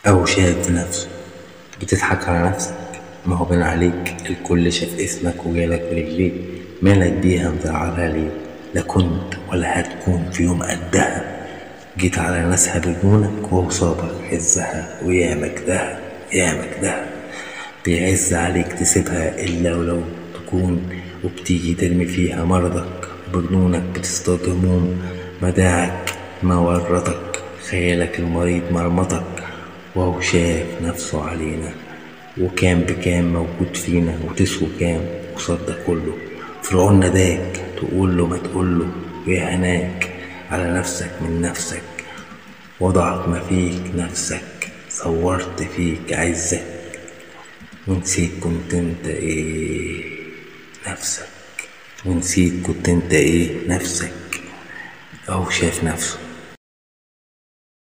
أهو شاف نفسه بتضحك على نفسك ماهو باين عليك الكل شاف اسمك وجالك برجليك مالك بيها مزعلها ليه لا كنت ولا هتكون في يوم قدها جيت على ناسها بدونك وهو صابر عزها وياما كدها ياما كدها بيعز عليك تسيبها إلا ولو تكون وبتيجي ترمي فيها مرضك وبجنونك بتصطاد هموم مداعك ما ورطك خيالك المريض مرمطك وهو شاف نفسه علينا وكام بكام موجود فينا وتسوى كام قصاد ده كله فرعون ناداك تقول له ما تقول له يا هناك على نفسك من نفسك وضعك ما فيك نفسك صورت فيك عزك ونسيت كنت انت ايه نفسك ونسيت كنت انت ايه نفسك اهو شاف نفسه